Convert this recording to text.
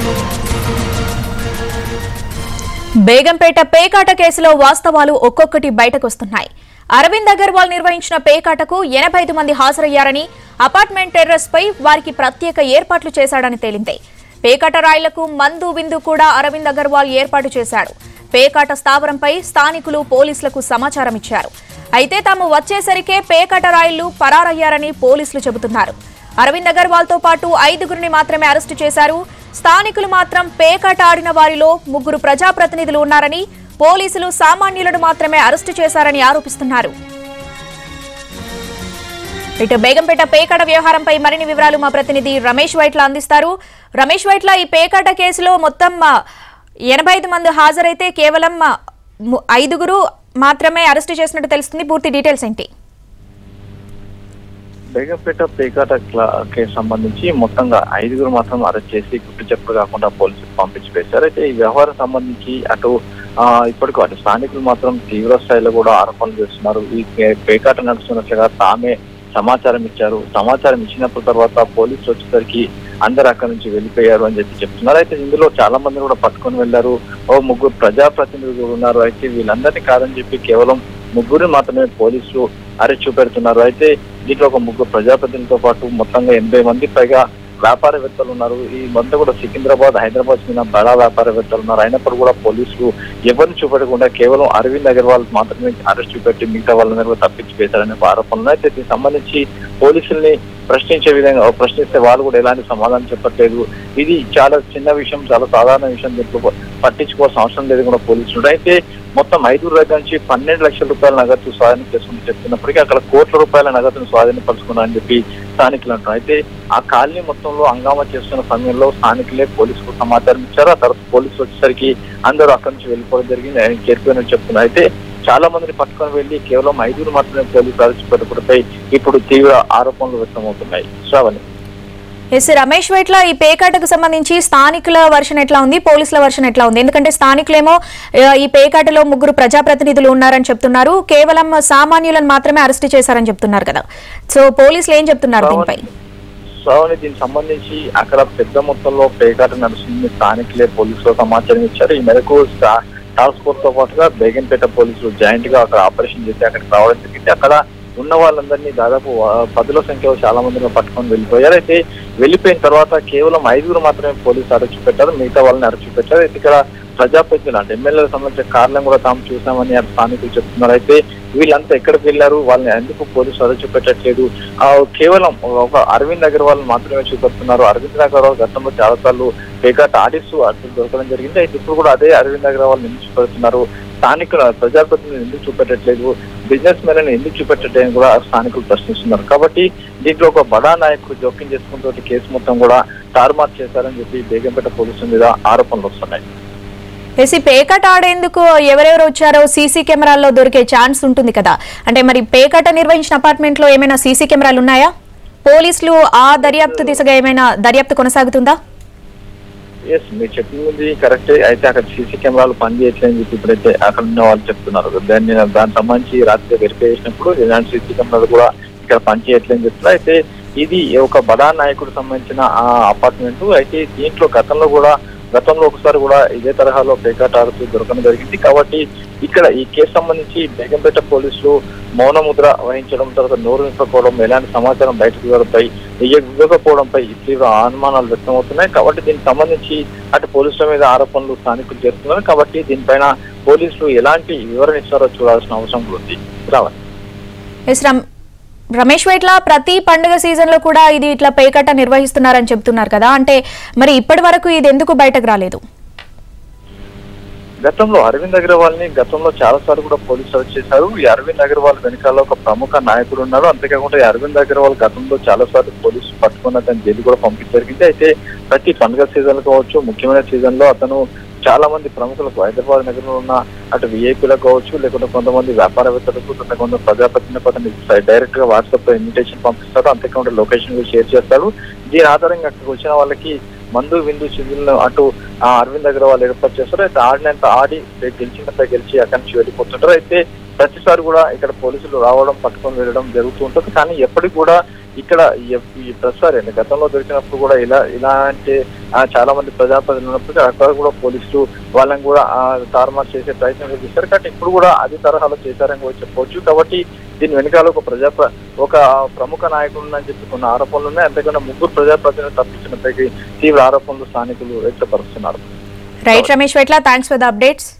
బేగంపేట పేకాట కేసులో వాస్తవాలు ఒక్కొక్కటి బయటకొస్తున్నాయి అరవింద్ అగర్వాల్ నిర్వహించిన పేకాటకు ఎనభై ఐదు మంది హాజరయ్యారని అపార్ట్మెంట్ టెర్రస్ పై వారికి ప్రత్యేక ఏర్పాట్లు చేశాడని తేలింది పేకాట రాయిలకు మందు విందు కూడా అరవింద్ అగర్వాల్ ఏర్పాటు చేశాడు పేకాట స్థావరంపై స్థానికులు పోలీసులకు సమాచారం ఇచ్చారు అయితే తాము వచ్చేసరికే పేకాట రాయిలు పరారయ్యారని పోలీసులు చెబుతున్నారు అరవింద్ అగర్వాల్ తో పాటు ఐదుగురిని మాత్రమే అరెస్టు చేశారు స్థానికులు మాత్రం పేకాట ఆడిన వారిలో ముగ్గురు ప్రజాప్రతినిధులు ఉన్నారని పోలీసులు సామాన్యులను మాత్రమే అరెస్టు చేశారని ఆరోపిస్తున్నారు ఇటు బేగంపేట పేకాట వ్యవహారంపై మరిన్ని వివరాలు మా ప్రతినిధి రమేష్ వైట్ల అందిస్తారు రమేష్ వైట్ల ఈ పేకాట కేసులో మొత్తం ఆ, ఎనభై ఐదు మంది హాజరైతే కేవలం ఆ, ము- ఐదుగురు మాత్రమే అరెస్టు చేసినట్టు తెలుస్తుంది పూర్తి డీటెయిల్స్ ఏంటి బేగంపేట పేకాట క్లా- కేసు సంబంధించి మొత్తంగా ఐదుగురు మాత్రం అరెస్ట్ చేసి గుట్టు చెప్పు కాకుండా పోలీసులు పంపించి వేశారు అయితే ఈ వ్యవహారం సంబంధించి అటు ఆ, ఇప్పటికీ అటు స్థానికులు మాత్రం తీవ్ర స్థాయిలో కూడా ఆరోపణలు చేస్తున్నారు ఈ పే- పేకాట నడుస్తున్నట్లుగా తామే సమాచారం ఇచ్చారు సమాచారం ఇచ్చినప్పుడు తర్వాత పోలీసులు వచ్చేసరికి అందరు అక్కడి నుంచి వెళ్ళిపోయారు అని చెప్పి చెప్తున్నారు అయితే ఇందులో చాలా మంది కూడా పట్టుకొని వెళ్ళారు ఓ ముగ్గురు ప్రజాప్రతినిధులు కూడా ఉన్నారు అయితే వీళ్ళందరినీ కాదని చెప్పి కేవలం ముగ్గురు మాత్రమే పోలీసులు అరెస్ట్ చూపెడుతున్నారు అయితే దీంట్లో ఒక ముగ్గురు ప్రజాప్రతినిధులతో పాటు మొత్తంగా ఎనభై మంది పైగా వ్యాపారవేత్తలు ఉన్నారు ఈ మొత్తం కూడా సికింద్రాబాద్ హైదరాబాద్ చెందిన బడా వ్యాపారవేత్తలు ఉన్నారు అయినప్పుడు కూడా పోలీసులు ఎవరిని చూపెట్టకుండా కేవలం అరవింద్ అగర్వాల్ మాత్రమే అరెస్ట్ చూపెట్టి మిగతా వాళ్ళందరూ కూడా తప్పించి వేశారనే ఒక ఆరోపణలు ఉన్నాయి. అయితే దీనికి సంబంధించి పోలీసుల్ని ప్రశ్నించే విధంగా ప్రశ్నిస్తే వాళ్ళు కూడా ఎలాంటి సమాధానం చెప్పట్లేదు ఇది చాలా చిన్న విషయం చాలా సాధారణ విషయం దీంట్లో పట్టించుకోవాల్సిన అవసరం లేదు కూడా పోలీసులు అయితే మొత్తం ఐదు దగ్గర నుంచి పన్నెండు లక్షల రూపాయల నగదు స్వాధీనం చేసుకుని చెప్తున్నప్పటికీ అక్కడ కోట్ల రూపాయల నగదును స్వాధీనపరుచుకున్నారని చెప్పి స్థానికులు అంటారు అయితే ఆ కాలనీ మొత్తంలో హంగామా చేస్తున్న సమయంలో స్థానికులే పోలీసులకు సమాచారం ఇచ్చారు ఆ తర్వాత పోలీసులు వచ్చేసరికి అందరూ అక్కడి నుంచి వెళ్ళిపోవడం జరిగింది ఆయన చేరిపోయినట్టు చెప్తున్నారు అయితే చాలా మందిని పట్టుకొని వెళ్లి కేవలం ఐదుగురు మాత్రమే పోలీసులు అరెస్ట్ పెట్టుకుంటే ఇప్పుడు తీవ్ర ఆరోపణలు వ్యక్తమవుతున్నాయి శ్రావణి ఎస్ రమేష్ వైట్ల ఈ పేకాటకు సంబంధించి స్థానికుల వర్షన్ ఎట్లా ఉంది పోలీసుల వర్షన్ ఎట్లా ఉంది ఎందుకంటే స్థానికులేమో ఆ, ఈ పేకాటలో ముగ్గురు ప్రజాప్రతినిధులు ఉన్నారని చెప్తున్నారు కేవలం సామాన్యులను మాత్రమే అరెస్ట్ చేశారని చెప్తున్నారు కదా సో పోలీసులు ఏం చెప్తున్నారు దీనిపై శ్రావణి దీనికి సంబంధించి అక్కడ పెద్ద మొత్తంలో పేకాట నడుస్తుంది స్థానికులే పోలీసులు సమాచారం ఇచ్చారు ఈ మేరకు స్టా- టాస్క్ ఫోర్స్ తో పాటుగా బేగంపేట పోలీసులు జాయింట్ గా అక్కడ ఆపరేషన్ చేసి అక్కడికి రావడం జరిగింది అక్కడ ఉన్న వాళ్ళందరినీ దాదాపు ఆ, పదుల సంఖ్యలో చాలా మందిని పట్టుకొని వెళ్ళిపోయారు అయితే వెళ్ళిపోయిన తర్వాత కేవలం ఐదుగురు మాత్రమే పోలీసులు అరెస్ట్ పెట్టారు మిగతా వాళ్ళని అరెస్ట్ పెట్టారు అయితే ఇక్కడ ప్రజాప్రతినిధులు అంటే ఎమ్మెల్యేలకు సంబంధించిన కార్లను కూడా తాము చూసామని ఆ స్థానికులు చెప్తున్నారు అయితే వీళ్ళంతా ఎక్కడికి వెళ్ళారు వాళ్ళని ఎందుకు పోలీసులు అరెస్ట్ చూపెట్టట్లేదు ఆ, కేవలం ఒక అరవింద్ అగర్వాల్ మాత్రమే చూపెడుతున్నారు అరవింద్ అగర్వాల్ గతంలో చాలా సార్లు పేకాట ఆడిస్తూ అర్థం దొరకడం జరిగింది అయితే ఇప్పుడు కూడా అదే అరవింద్ అగర్వాల్ ఎందుకు చూపెడుతున్నారు స్థానికుల ప్రజాప్రతినిధులు ఎందుకు చూపెట్టట్లేదు బిజినెస్ మెన్ ఎందుకు చూపెట్టట్లేదు కూడా స్థానికులు ప్రశ్నిస్తున్నారు కాబట్టి దీంట్లో ఒక బడా నాయకుడు జోక్యం చేసుకుంటూ కేసు మొత్తం కూడా తారుమారు చేశారని చెప్పి బేగంపేట పోలీసుల మీద ఆరోపణలు వస్తున్నాయి ఎస్ ఈ పేకాట ఆడేందుకు ఎవరెవరు వచ్చారో సీసీ కెమెరాల్లో దొరికే ఛాన్స్ ఉంటుంది కదా అంటే మరి పేకాట నిర్వహించిన అపార్ట్మెంట్ లో ఏమైనా సీసీ కెమెరాలు ఉన్నాయా పోలీసులు ఆ దర్యాప్తు దిశగా ఏమైనా దర్యాప్తు కొనసాగుతుందా ఎస్ మీరు చెప్పింది కరెక్టే అయితే అక్కడ సీసీ కెమెరాలు పనిచేయట్లేదని చెప్పి ఇప్పుడైతే అక్కడ ఉన్న వాళ్ళు చెప్తున్నారు దాన్ని దానికి సంబంధించి రాత్రి వెరిఫై చేసినప్పుడు ఇలాంటి సీసీ కెమెరాలు కూడా ఇక్కడ పనిచేయట్లేదని చెప్తున్నారు అయితే ఇది ఒక బడా నాయకుడు సంబంధించిన ఆ అపార్ట్మెంట్ అయితే దీంట్లో గతంలో కూడా గతంలో ఒకసారి కూడా ఇదే తరహాలో పేకాట ఆడుతూ దొరకడం జరిగింది కాబట్టి ఇక్కడ ఈ కేసు సంబంధించి బేగంపేట పోలీసులు మౌన ముద్ర వహించడం తర్వాత నోరు నింపకపోవడం ఎలాంటి సమాచారం బయటకు ఇవ్వడంపై ఇవ్వకపోవడంపై తీవ్ర అనుమానాలు వ్యక్తమవుతున్నాయి కాబట్టి దీనికి సంబంధించి అటు పోలీసుల మీద ఆరోపణలు స్థానికులు చేస్తున్నారు కాబట్టి దీనిపైన పోలీసులు ఎలాంటి వివరణ ఇస్తారో చూడాల్సిన అవసరం కూడా ఉంది రావాలి ఎస్ రమ్ రమేష్ వైట్ల ప్రతి పండుగ సీజన్ లో కూడా ఇది ఇట్లా పేకాట నిర్వహిస్తున్నారని చెప్తున్నారు కదా అంటే మరి ఇప్పటి వరకు ఇది ఎందుకు బయటకు రాలేదు గతంలో అరవింద్ అగర్వాల్ ని గతంలో చాలా సార్లు కూడా పోలీసులు అరెస్ట్ చేశారు ఈ అరవింద్ అగర్వాల్ వెనకాల ఒక ప్రముఖ నాయకుడు ఉన్నారు అంతేకాకుండా ఈ అరవింద్ అగర్వాల్ గతంలో చాలా సార్లు పోలీసులు పట్టుకున్న అతను జైలు కూడా పంపించడం జరిగింది అయితే ప్రతి పండుగ సీజన్ కావచ్చు ముఖ్యమైన సీజన్ లో అతను చాలా మంది ప్రముఖులకు హైదరాబాద్ నగరంలో ఉన్న అటు విఐపీలకు కావచ్చు లేకుంటే కొంతమంది వ్యాపారవేత్తలకు కొంతమంది ప్రజాప్రతినిధులకు అతను డైరెక్ట్ గా వాట్సాప్ లో ఇన్విటేషన్ పంపిస్తాడు అంతేకాకుండా లొకేషన్ కూడా షేర్ చేస్తాడు దీని ఆధారంగా అక్కడికి వచ్చిన వాళ్ళకి మందు విందు చిల్లులను అటు ఆ అరవింద్ అగర్వాల్ ఏర్పాటు చేస్తారు అయితే ఆడినంత ఆడి గెలిచినంత గెలిచి అక్కడి నుంచి వెళ్ళిపోతుంటారు అయితే ప్రతిసారి కూడా ఇక్కడ పోలీసులు రావడం పట్టుకొని వెళ్ళడం జరుగుతూ ఉంటుంది కానీ ఎప్పటికి కూడా ఇక్కడ ఈ- ఈ ప్రతిసారి అండి గతంలో దొరికినప్పుడు కూడా ఇలా ఇలాంటి ఆ, చాలా మంది ప్రజాప్రతినిధులు ఉన్నప్పుడు అక్కడ కూడా పోలీసులు వాళ్ళని కూడా ఆ, తారుమారు చేసే ప్రయత్నం కూడా చేశారు కాబట్టి ఇప్పుడు కూడా అది తరహాలో చేశారని కూడా చెప్పవచ్చు కాబట్టి దీని వెనకాల ఒక ప్రజా ప్ర- ఒక ప్రముఖ నాయకుడు ఉందని చెప్పి కొన్ని ఆరోపణలు ఉన్నాయి అంతేకాకుండా ముగ్గురు ప్రజాప్రతినిధులు తప్పించినప్పటికీ తీవ్ర ఆరోపణలు స్థానికులు వ్యక్తపరుస్తున్నారు right Ramesh Vetla thanks for the updates